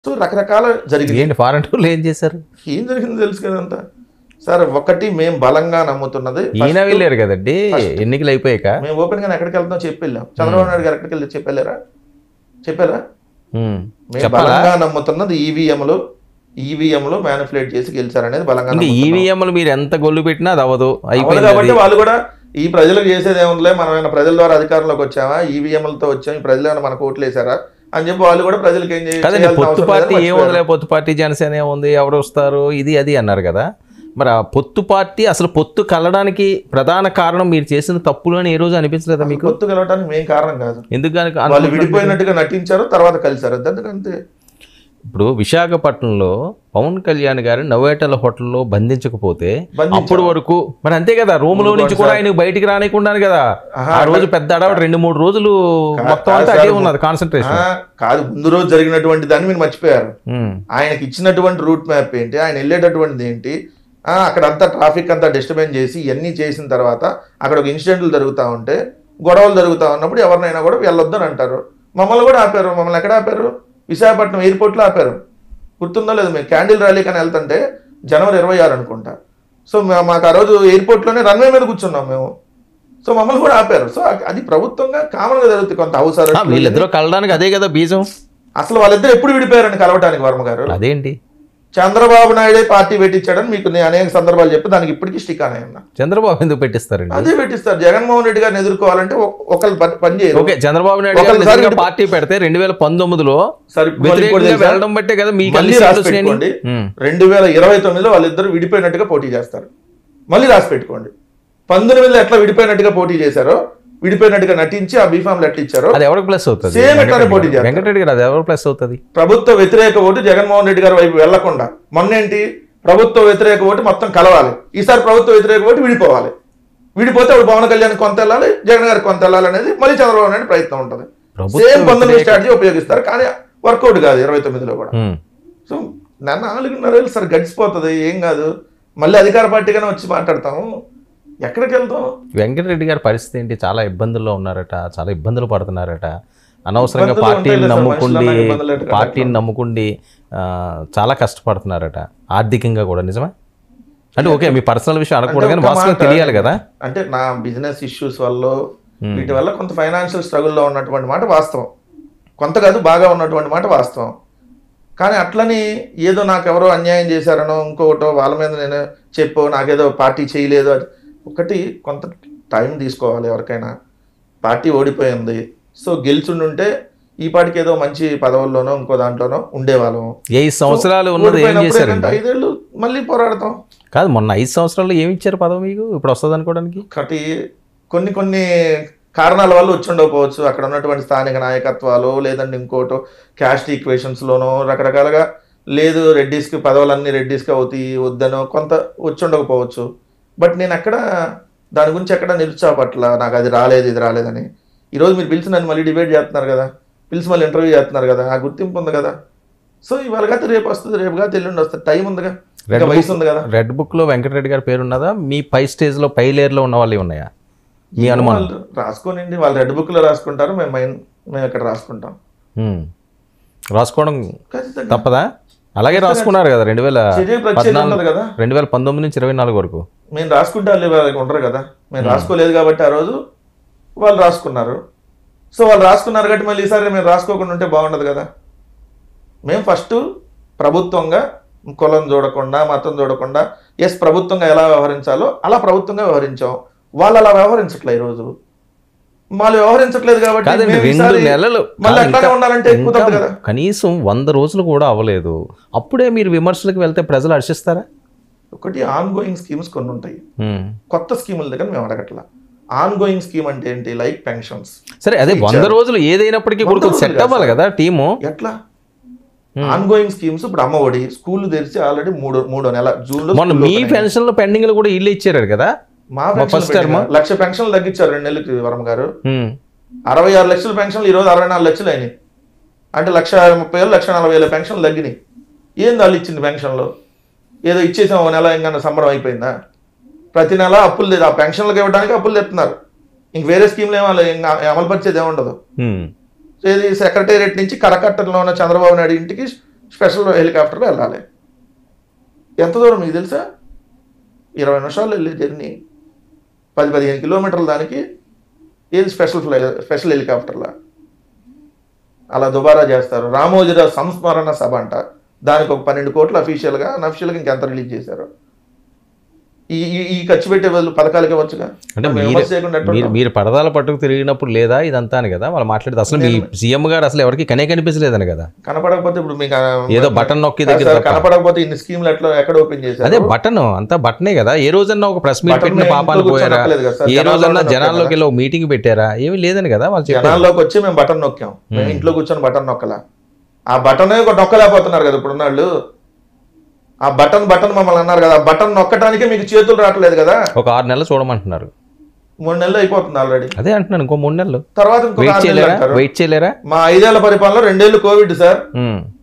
So రకరకాల జరిగింది ఏంటి ఫారెన్ టూర్లు ఏం చేశారు ఏం జరిగిందో తెలుసు కదంతా సార్ ఒకటి మేము బలంగా నమ్ముతున్నది ఈయన first వెళ్ళారు కదండి ఎన్నికలు అయిపోయాక మేము ఓపెన్ గా ఎక్కడికి వెళ్తాం చెప్పి వెళ్ళాం చంద్రబాబు నాయుడు గారు ఎక్కడికి వెళ్ళి చెప్పారా చెప్పారా ఉమ్. మేము చెప్పాలా బలంగా నమ్ముతున్నది ఈవీఎంలు ఈవీఎంలు మ్యానిపులేట్ చేసి గెలిచారనేది బలంగా ఇంకా నమ్ముతున్నాం. ఈవీఎంలు మీరు ఎంత గొల్లు పెట్టినా అది అవ్వదు అవును అయిపోయింది కాబట్టి అది. వాళ్ళు కూడా ఈ ప్రజలకు చేసేది ఏముందిలే మనం ఏమైనా ప్రజల ద్వారా అధికారంలోకి వచ్చామా ఈవీఎంలతో వచ్చాం ఈ ప్రజలు ఏమైనా మనకు ఓట్లు వేసారా అని చెప్పి వాళ్ళు కూడా ప్రజలకు ఏం చేయ- కదండి చేయాల్సిన పొత్తు అవసరం పార్టీ లేదని ఏముందిలే మర్చిపోయారు. పొత్తు పార్టీ జనసేన ఏముంది ఎవరు వస్తారు ఇది అది అన్నారు కదా మరి ఆ పొత్తు పార్టీ అసలు పొత్తు కలడానికి ప్రధాన కారణం మీరు చేసిన తప్పులు అని ఏ రోజు అనిపించలేదా మీకు పొత్తు కలవటానికి మేం కారణం కాదు ఎందుకు కనుక వాళ్ళు అనుకుంటున్నారు? విడిపోయినట్టుగా నటించారు తర్వాత కలిశారు అందుకంతే ఇప్పుడు విశాఖపట్నంలో పవన్ కళ్యాణ్ గారు నవ్వేటల హోటల్లో బంధించకపోతే బంధించారు. అప్పటి వరకు మరి అంతే కదా రూమ్ లో నుంచి కూడా ఆయన బయటికి రానికుండా కదా ఆహా, ఆ రోజు పెద్ద అడవాడు రెండు మూడు రోజులు కా- మొత్తం కాదు అంతా సార్, అదే ఉన్నది కాన్సన్ట్రేషన్ ఆ, కాదు ముందు రోజు జరిగినటువంటి దాన్ని మీరు మర్చిపోయారు ఆయనకి ఇచ్చినటువంటి రూట్ మ్యాప్ ఏంటి ఆయన వెళ్ళేటటువంటిది ఏంటి ఆ, అక్కడ అంతా ట్రాఫిక్ అంతా డిస్టర్బెన్స్ చేసి ఇవన్నీ చేసిన తర్వాత అక్కడ ఒక ఇన్సిడెంట్లు జరుగుతూ ఉంటే గొడవలు జరుగుతూ ఉన్నప్పుడు ఎవరినైనా కూడా వెళ్ళొద్దని అంటారు మమ్మల్ని కూడా ఆపారు మమ్మల్ని ఎక్కడ ఆపారు విశాఖపట్నం ఎయిర్పోర్ట్లో ఆపారు గుర్తుందో లేదు మేము క్యాండిల్ ర్యాలీ కానీ వెళ్తుంటే జనవరి ఇరవై ఆరు అనుకుంటా సో మా- మాకు ఆ రోజు ఎయిర్పోర్ట్లోనే రన్వే మీద కూర్చున్నాం మేము సో మమ్మల్ని కూడా ఆపారు సో అది ప్రభుత్వంగా కామన్గా జరుగుతుంది కొంత అవసరం వీళ్ళిద్దరూ కలడానికి అదే కదా బీజం అసలు వాళ్ళిద్దరు ఎప్పుడు విడిపోయారని కలవటానికి వర్మ గారు అదేంటి చంద్రబాబు నాయుడే పార్టీ పెట్టించాడని మీకు నేను అనేక సందర్భాలు చెప్పి దానికి ఇప్పటికీ స్టిక్ అని అన్న చంద్రబాబు ఎందుకు పెట్టిస్తారండి అదే పెట్టిస్తారు జగన్మోహన్ రెడ్డి గారిని ఎదుర్కోవాలంటే ఒక- ఒకళ్ళు పని- పని చేయరు ఓకే చంద్రబాబు నాయుడు గారు ఒకసారి నిజంగా విడి- పార్టీ పెడితే రెండు వేల పంతొమ్మిదిలో సరే ఇప్పుడు ఇంకోటి వ్యతిరేకంగా తెలుసా? వెళ్ళడం బట్టే కదా మీకు మళ్ళీ అన్ని రాసి సీట్లు వచ్చినాయని? పెట్టుకోండి ఉమ్. రెండు వేల ఇరవై తొమ్మిదిలో వాళ్ళిద్దరు విడిపోయినట్టుగా పోటీ చేస్తారు మళ్ళీ రాసి పెట్టుకోండి పంతొమ్మిదిలో ఎట్లా విడిపోయినట్టుగా పోటీ చేశారో విడిపోయినట్టుగా నటించి ఆ బీఫామ్లు ఎట్లా ఇచ్చారో అది ఎవరికి ప్లస్ అవుతుంది Same ఎట్లానే పోటీ చేస్తారు. వెంకటరెడ్డి గారు అది ఎవరు ప్లస్ అవుతుంది ప్రభుత్వ వ్యతిరేక ఓటు జగన్మోహన్ రెడ్డి గారి వైపు వెళ్లకుండా మొన్నేంటి ప్రభుత్వ వ్యతిరేక ఓటు మొత్తం కలవాలి ఈసారి ప్రభుత్వ వ్యతిరేక ఓటు విడిపోవాలి విడిపోతే అప్పుడు పవన్ కళ్యాణ్ కొంత వెళ్ళాలి జగన్ గారికి కొంత వెళ్ళాలి అనేది మళ్ళీ చంద్రబాబు నాయుడు ప్రయత్నం ఉంటుంది ప్రభుత్వ సేమ్ పంతొమ్మిది వ్యతిరేక- స్ట్రాటజీ ఉపయోగిస్తారు కానీ వర్కౌట్ కాదు ఇరవై తొమ్మిదిలో కూడా ఉమ్. సో నన్ను నాలుగున్నర వేలు సార్ గడిచిపోతుంది ఏం కాదు మళ్ళీ అధికార పార్టీగానే వచ్చి మాట్లాడతాము ఎక్కడికి వెళ్తాం వెంకటరెడ్డి గారి పరిస్థితి ఏంటి చాలా ఇబ్బందుల్లో ఉన్నారట చాలా ఇబ్బందులు పడుతున్నారట అనవసరంగా ఇబ్బందులు పార్టీని ఉంటాయిలే సార్, నమ్ముకుండి మనుషులన్నా ఇబ్బందులు ఎట్లా పార్టీని నమ్ముకుండి ఆ, చాలా కష్టపడుతున్నారట ఆర్థికంగా కూడా నిజమే అంటే ఓకే మీ పర్సనల్ విషయం అనకూడదు కానీ ఒక్క వాస్తవం మాట- తెలియాలి కదా అంటే నా బిజినెస్ ఇష్యూస్ వల్ల వీటి వల్ల కొంత ఫైనాన్షియల్ స్ట్రగుల్లో ఉన్నటువంటి మాట వాస్తవం కొంత కాదు బాగా ఉన్నటువంటి మాట వాస్తవం కానీ అట్లని ఏదో నాకు ఎవరో అన్యాయం చేశారనో ఇంకొకటో వాళ్ళ మీద నేను చెప్పో నాకేదో పార్టీ చేయలేదు అది ఒకటి కొంత టైం తీసుకోవాలి ఎవరికైనా పార్టీ ఓడిపోయింది సో గెలిచుండుంటే ఈ పార్టీకి ఏదో మంచి పదవుల్లోనో ఇంకో దాంట్లోనో ఉండేవాళ్ళం ఐదు సంవత్సరాలు ఉన్నది ఏం ఓడిపోయినప్పుడు చేశారండి ఏంటంటే ఐదేళ్ళు మళ్ళీ పోరాడతాం కాదు మొన్న ఐదు సంవత్సరాల్లో ఏమి ఇచ్చారు పదవి మీకు ఇప్పుడు వస్తుంది అనుకోవడానికి ఒకటి కొన్ని కొన్ని కారణాల వల్ల వచ్చి ఉండకపోవచ్చు అక్కడ ఉన్నటువంటి స్థానిక నాయకత్వాలు లేదంటే ఇంకోటో క్యాస్ట్ ఈక్వేషన్స్లోనో రకరకాలుగా లేదు రెడ్డిస్కి పదవులన్నీ రెడ్డిస్కి అవుతాయి వద్దనో కొంత వచ్చి ఉండకపోవచ్చు బట్ నేను ఎక్కడ దాని గురించి ఎక్కడ నిరుత్సాహపట్ల నాకు అది రాలేదు ఇది రాలేదని ఈరోజు మీరు పిలిచి నన్ను మళ్ళీ డిబేట్ చేస్తున్నారు కదా పిలిచి మళ్ళీ ఇంటర్వ్యూ చేస్తున్నారు కదా ఆ గుర్తింపు ఉంది కదా సో ఇవాళ కాదు రేపు వస్తుంది రేపు కాదు ఎల్లుండి వస్తుంది టైం ఉందిగా ఇంకా వయసు ఉంది కదా రెడ్ బుక్ లో వెంకటరెడ్డి గారి పేరు ఉన్నదా మీ పై స్టేజ్ లో పై లేయర్ లో ఉన్న వాళ్ళు ఉన్నాయా మీ అనుమానం వాళ్ళు రాసుకోనండి వాళ్ళు రెడ్ బుక్ లో రాసుకుంటారు మేము మైన్ మేము ఇక్కడ రాసుకుంటాం ఉమ్. రాసుకోవడం ఖచ్చితంగా తప్పదా అలాగే రాసుకున్నారు కదా రెండు వేల చర్య ప్రత్యేకత ఉండదు కదా రెండు వేల పంతొమ్మిది నుంచి ఇరవై నాలుగు వరకు మేము రాసుకుంటే వాళ్ళు వాళ్ళకి ఉండరు కదా మేము రాసుకోలేదు కాబట్టి ఆ రోజు వాళ్ళు రాసుకున్నారు సో వాళ్ళు రాసుకున్నారు కాబట్టి మళ్ళీ ఈసారి మేము రాసుకోకుండా ఉంటే బాగుండదు కదా మేము ఫస్ట్ ప్రభుత్వంగా కులం చూడకుండా మతం చూడకుండా ఎస్ ప్రభుత్వంగా ఎలా వ్యవహరించాలో అలా ప్రభుత్వంగా వ్యవహరించాం వాళ్ళు అలా వ్యవహరించట్లే ఈరోజు వాళ్ళు వ్యవహరించట్లేదు కాబట్టి కాదండి మేము రెండు ఈసారి నెలలు మళ్ళీ కాదు, అట్లానే ఇంకా- ఉండాలంటే ఎక్కువ ఇంకా తప్పదు కదా కనీసం వంద రోజులు కూడా అవ్వలేదు అప్పుడే మీరు విమర్శలకు వెళ్తే ప్రజలు హర్షిస్తారా ఒకటి ఆన్ గోయింగ్ స్కీమ్స్ కొన్ని ఉంటాయి ఉమ్. కొత్త స్కీముల దగ్గర మేము అడగట్లా ఆన్ గోయింగ్ స్కీమ్ అంటే ఏంటి లైక్ పెన్షన్స్ సరే అదే వంద రోజులు ఏదైనప్పటికీ కూడా కొంచెం సెట్ అవ్వాలి కదా టీము ఎట్లా ఆన్ గోయింగ్ స్కీమ్స్ ఇప్పుడు అమ్మ ఒడి స్కూల్ తెరిచి ఆల్రెడీ మూడో మూడో నెల జూన్ లో మొన్న school మీ opening. పెన్షన్లు పెండింగ్లు కూడా ఇల్లు ఇచ్చారు కదా మా first పెన్షన్ term? లక్ష పెన్షన్లు తగ్గించారు రెండు నెలలకి వరం గారు ఉమ్. అరవై ఆరు లక్షల పెన్షన్లు ఈ రోజు అరవై నాలుగు లక్షలు అయినాయి అంటే లక్ష ముప్పై వేలు లక్ష నలభై వేల పెన్షన్లు తగ్గినాయి ఏంది వాళ్ళు ఇచ్చింది పెన్షన్లు ఏదో ఇచ్చేసాం ఒక నెల ఇంకా సంబరం అయిపోయిందా ప్రతి నెల అప్పులు లేదు ఆ పెన్షన్లకు ఇవ్వడానికి అప్పులు తెస్తున్నారు ఇంక వేరే స్కీమ్లు ఏమో ఇంకా అమలు పరిచేది ఏముండదు ఉమ్. సో ఇది సెక్రటేరియట్ నుంచి కరకట్టలో ఉన్న చంద్రబాబు నాయుడు ఇంటికి స్పెషల్ హెలికాప్టర్లో వెళ్ళాలి ఎంత దూరం మీకు తెలుసా ఇరవై నిమిషాలు వెళ్ళే జర్నీ పది పదిహేను కిలోమీటర్ల దానికి ఏది స్పెషల్ ఫ్లై స్పెషల్ హెలికాప్టర్లా అలా దుబారా చేస్తారు రామోజీరావు సంస్మరణ సభ అంట దానికి ఒక పన్నెండు కోట్లు అఫీషియల్గా అన్అఫీషియల్గా ఇంకెంత రిలీజ్ చేశారు ఈ ఈ- ఈ ఖర్చు పెట్టే బదులు పథకాలకి ఇవ్వచ్చుగా అంటే మేము మీరు విమర్శ చేయకుండా ఎట్లా మీరు మీరు పరదాల పట్టుకు తిరిగినప్పుడు లేదా ఇదంతా అని కదా వాళ్ళు మాట్లాడితే అసలు మీ సీఎం గారు అసలు ఎవరికి కనే కనిపించలేదని కదా కనపడకపోతే ఇప్పుడు మీకు ఆ, ఏదో బటన్ నొక్కి కాదు దగ్గర సార్, తప్ప. కనపడకపోతే ఇన్ని స్కీమ్లు ఎట్లా ఎక్కడ ఓపెన్ చేశారు అదే బటన్ అంతా బటనే కదా ఏ రోజన్నా ఒక ప్రెస్ మీట్ బటన్ పెట్టిన మేము పాపాలు ఇంట్లో పోయారా కూర్చొని నొక్కలేదు కదా సార్, ఏ రోజన్నా జనాల్లోనే జనాల్లోకి వెళ్ళి ఒక మీటింగ్ పెట్టారా ఏమీ లేదని కదా వాళ్ళు చెప్పారు జనాల్లోకి వచ్చి మేము బటన్ నొక్కాం మేము ఇంట్లో కూర్చొని బటన్ నొక్కలా ఆ బటన్ నొక్కలేకపోతున్నారు కదా ఇప్పుడు వాళ్ళు ఆ బటన్ బటన్ మమ్మల్ని అన్నారు కదా ఆ బటన్ నొక్కటానికే మీకు చేతులు రావట్లేదు కదా ఒక ఆరు నెలలు చూడమంటున్నారు మూడు నెలలు అయిపోతుంది ఆల్రెడీ అదే అంటున్నాను ఇంకో మూడు నెలలు తర్వాత ఇంకొక వెయిట్ ఆరు నెలలు చేయలేరా అంటారు వెయిట్ చేయలేరా మా ఐదేళ్ల పరిపాలన రెండేళ్లు కోవిడ్ సార్ ఉమ్.